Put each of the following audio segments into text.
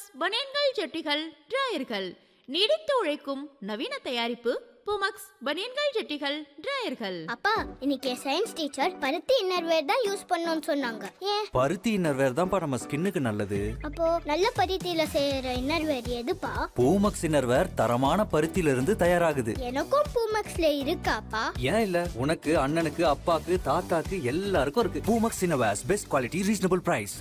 பனியன்கள் ஜட்டிகள் டிராயர்கள் நீடித்து உழைக்கும் நவீன தயாரிப்பு பூமக்ஸ் பனியன்கள் ஜட்டிகள் டிராயர்கள் அப்பா இன்னைக்கு சயின்ஸ் டீச்சர் பருத்தி இன்னர்வேர் தான் யூஸ் பண்ணணும்னு சொன்னாங்க ஏன் பருத்தி இன்னர்வேர் தான்ப்பா நம்ம ஸ்கின்னுக்கு நல்லது அப்போ நல்ல பருத்தியில செய்யற இன்னர்வேர் எதுப்பா பூமக்ஸ் இன்னர்வேர் தரமான பருத்தியில இருந்து தயாராகுது எனக்கும் பூமக்ஸ்ல இருக்காப்பா ஏன் இல்ல உனக்கு அண்ணனுக்கு அப்பாக்கு தாத்தாக்கு எல்லாருக்கும் இருக்கு Poomex innerwears best quality reasonable price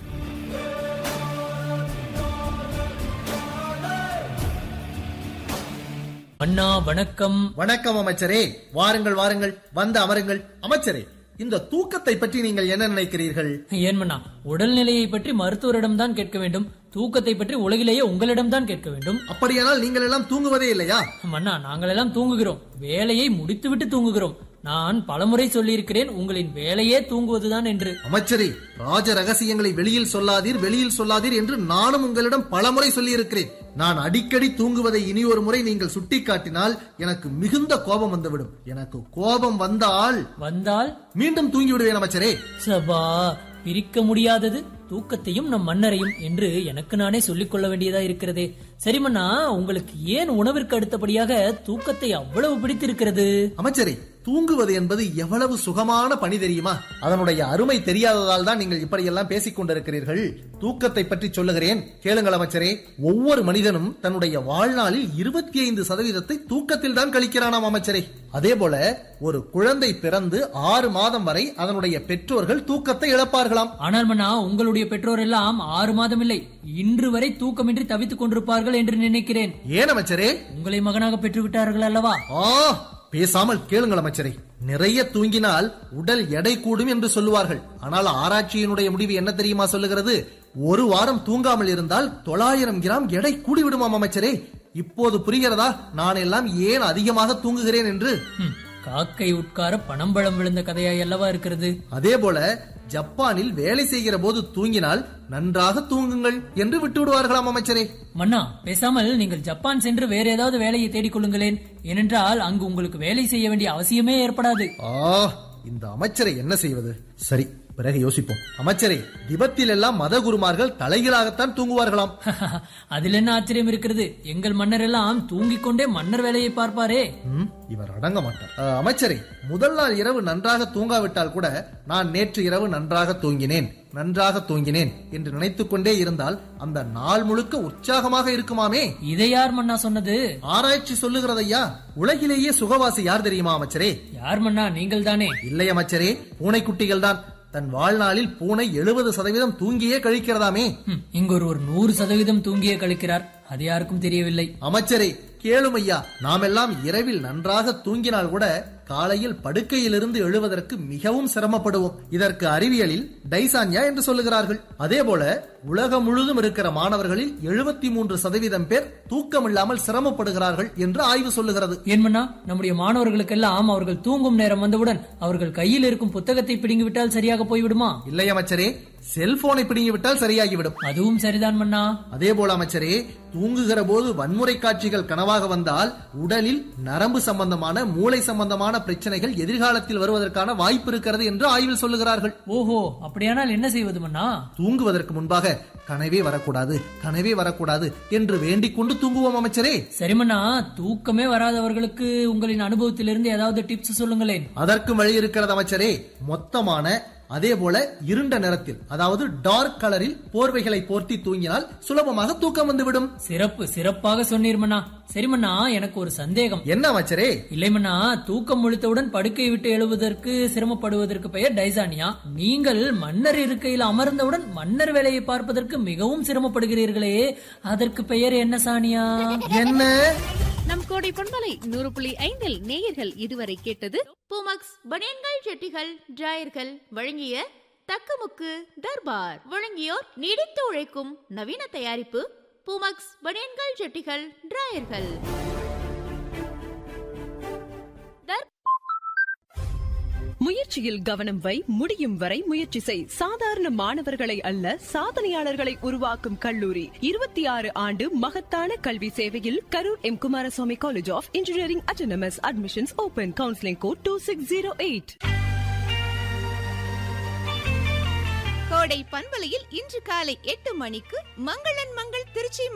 அண்ணா வணக்கம் வணக்கம் அமைச்சரே வாருங்கள் வாருங்கள் வந்து அமருங்கள் அமைச்சரே இந்த தூக்கத்தை பற்றி நீங்கள் என்ன நினைக்கிறீர்கள் ஏன் மன்னா உடல்நிலையை பற்றி மருத்துவரிடம் தான் கேட்க வேண்டும் தூக்கத்தை பற்றி உலகிலேயே உங்களிடம் தான் கேட்க வேண்டும் அப்படியானால் நீங்கள் எல்லாம் தூங்குவதே இல்லையா மன்னா நாங்கள் எல்லாம் தூங்குகிறோம் வேலையை முடித்துவிட்டு தூங்குகிறோம் நான் பலமுறை சொல்லியிருக்கிறேன் உங்களின் வேலையே தூங்குவதுதான் என்று அமைச்சரே ராஜ ரகசியங்களை வெளியில் சொல்லாதீர் வெளியில் சொல்லாதீர் என்று நானும் உங்களிடம் பலமுறை சொல்லியிருக்கிறேன் நான் அடிக்கடி தூங்குவதை இனி ஒரு முறை நீங்கள் சுட்டிக்காட்டினால் எனக்கு மிகுந்த கோபம் வந்துவிடும் எனக்கு கோபம் வந்தால் வந்தால் மீண்டும் தூங்கி விடுவேன் அமைச்சரே சபா பிரிக்க முடியாதது தூக்கத்தையும் நம் மன்னரையும் என்று எனக்கு நானே சொல்லிக் கொள்ள வேண்டியதா இருக்கிறதே சரி மன்னா உங்களுக்கு ஏன் உணவிற்கு அடுத்தபடியாக தூக்கத்தை அவ்வளவு பிடித்திருக்கிறது அமைச்சரே தூங்குவது என்பது எவ்வளவு சுகமான பணி தெரியுமா அதனுடைய அருமை தெரியாததால் தான் நீங்கள் இப்படியெல்லாம் பேசிக் கொண்டிருக்கிறீர்கள் தூக்கத்தை பற்றி சொல்லுகிறேன் கேளுங்கள் அமைச்சரே ஒவ்வொரு மனிதனும் தன்னுடைய வாழ்நாளில் இருபத்தி ஐந்து சதவீதத்தை தூக்கத்தில் தான் கழிக்கிறானாம் அமைச்சரே அதே போல ஒரு குழந்தை பிறந்து ஆறு மாதம் வரை அதனுடைய பெற்றோர்கள் தூக்கத்தை இழப்பார்களாம் ஆனால் மன்னா உங்களுடைய பெற்றோர் எல்லாம் ஆறு மாதம் இல்லை இன்று வரை தூக்கமின்றி தவித்துக் கொண்டிருப்பார்கள் என்று நினைக்கிறேன் ஏன் அமைச்சரே உங்களை மகனாக பெற்று விட்டார்கள் அல்லவா ஆ பேசாமல் கேளுங்கள் அமைச்சரே நிறைய தூங்கினால் உடல் எடை கூடும் என்று சொல்லுவார்கள் ஆனால் ஆராய்ச்சியினுடைய முடிவு என்ன தெரியுமா சொல்லுகிறது ஒரு வாரம் தூங்காமல் இருந்தால் தொள்ளாயிரம் கிராம் எடை கூடிவிடுமாம் அமைச்சரே இப்போது புரிகிறதா நான் எல்லாம் ஏன் அதிகமாக தூங்குகிறேன் என்று ஹம், காக்கை உட்கார பணம்பழம் விழுந்த கதையாய் அல்லவா இருக்கிறது அதே போல ஜப்பானில் வேலை செய்கிற போது தூங்கினால் நன்றாக தூங்குங்கள் என்று விட்டு விடுவார்களாம் அமைச்சரே மன்னா பேசாமல் நீங்கள் ஜப்பான் சென்று வேற ஏதாவது வேலையை தேடிக் கொள்ளுங்களேன் ஏனென்றால் அங்கு உங்களுக்கு வேலை செய்ய வேண்டிய அவசியமே ஏற்படாது ஆ இந்த அமைச்சரை என்ன செய்வது சரி பிறகு யோசிப்போம் அமைச்சரே திபத்தில் எல்லாம் மத குருமார்கள் தலைகீழாகத்தான் தூங்குவார்களாம் அதில் என்ன ஆச்சரியம் இருக்கிறது எங்கள் மன்னர் எல்லாம் தூங்கிக் கொண்டே மன்னர் வேலையை பார்ப்பாரே ம், இவர் அடங்க மாட்டார் அ, அமைச்சரே முதல் நாள் இரவு நன்றாக தூங்காவிட்டால் கூட நான் நேற்று இரவு நன்றாக தூங்கினேன் நன்றாக தூங்கினேன் என்று நினைத்துக் கொண்டே இருந்தால் அந்த நாள் முழுக்க உற்சாகமாக இருக்குமாமே இதை யார் மன்னா சொன்னது ஆராய்ச்சி சொல்லுகிறதையா உலகிலேயே சுகவாசி யார் தெரியுமா அமைச்சரே யார் மன்னா நீங்கள் தானே இல்லை அமைச்சரே பூனைக்குட்டிகள் தான் தன் வாழ்நாளில் பூனை எழுபது சதவீதம் தூங்கியே கழிக்கிறதாமே ஹம், இங்கு ஒருவர் நூறு சதவீதம் தூங்கியே கழிக்கிறார் அது யாருக்கும் தெரியவில்லை அமைச்சரே கேளும் ஐயா நாமெல்லாம் இரவில் நன்றாக தூங்கினால் கூட காலையில் படுக்கையிலிருந்து எழுவதற்கு மிகவும் சிரமப்படுவோம் இதற்கு அறிவியலில் டைசான்யா என்று சொல்லுகிறார்கள் அதே போல உலகம் முழுதும் இருக்கிற மாணவர்களில் எழுபத்தி மூன்று சதவீதம் பேர் தூக்கமில்லாமல் சிரமப்படுகிறார்கள் என்று ஆய்வு சொல்லுகிறது ஏன் மன்னா நம்முடைய மாணவர்களுக்கெல்லாம் அவர்கள் தூங்கும் நேரம் வந்தவுடன் அவர்கள் கையில் இருக்கும் புத்தகத்தை பிடுங்கிவிட்டால் சரியாக போய்விடுமா இல்லை அமைச்சரே செல்போனை பிடுங்கிவிட்டால் சரியாகிவிடும் அதுவும் சரிதான் மன்னா அதே போல அமைச்சரே தூங்குகிற போது வன்முறை காட்சிகள் கனவாக வந்தால் உடலில் நரம்பு சம்பந்தமான மூளை சம்பந்தமான பிரச்சனைகள் எதிர்காலத்தில் வருவதற்கான வாய்ப்பு இருக்கிறது என்று ஆய்வில் சொல்லுகிறார்கள் ஓஹோ அப்படியானால் என்ன செய்வது மன்னா தூங்குவதற்கு முன்பாக கனவே வரக்கூடாது கனவே வரக்கூடாது என்று வேண்டிக் கொண்டு தூங்குவோம் அமைச்சரே சரி மன்னா தூக்கமே வராதவர்களுக்கு உங்களின் அனுபவத்திலிருந்து ஏதாவது டிப்ஸ் சொல்லுங்களேன் அதற்கும் வழி இருக்கிறது அமைச்சரே மொத்தமான அதே போல இருண்ட நிறத்தில் அதாவது டார்க் கலரில் போர்வைகளை போர்த்தி தூங்கினால் சுலபமாக தூக்கம் வந்துவிடும் சிறப்பு சிறப்பாக சொன்னீர் மன்னா சரி மன்னா எனக்கு ஒரு சந்தேகம் என்ன அமைச்சரே இல்லை மன்னா தூக்கம் முழித்தவுடன் படுக்கை விட்டு எழுவதற்கு சிரமப்படுவதற்கு பெயர் டைசானியா நீங்கள் மன்னர் இருக்கையில் அமர்ந்தவுடன் மன்னர் வேலையை பார்ப்பதற்கு மிகவும் சிரமப்படுகிறீர்களே அதற்கு பெயர் என்ன சானியா என்ன நம் கோடை பொன்மலை நூறு புள்ளி ஐந்தில் நேயர்கள் இதுவரை கேட்டது பூமக்ஸ் பனியன்கள் ஜட்டிகள் டிராயர்கள் வழங்கிய தக்கமுக்கு தர்பார் வழங்கியோர் நீடித்து உழைக்கும் நவீன தயாரிப்பு பூமக்ஸ் பனியன்கள் ஜட்டிகள் டிராயர்கள் முயற்சியில் கவனம் வை முடியும் வரை முயற்சி செய் சாதாரண மாணவர்களை அல்ல சாதனையாளர்களை உருவாக்கும் கல்லூரி இருபத்தி ஆறு ஆண்டு மகத்தான கல்வி சேவையில் Karur M Kumaraswamy college of engineering autonomous admissions open counselling code two six zero eight கோடை பண்பலையில் இன்று காலை எட்டு மணிக்கு மங்களன் மங்கள் திருச்சி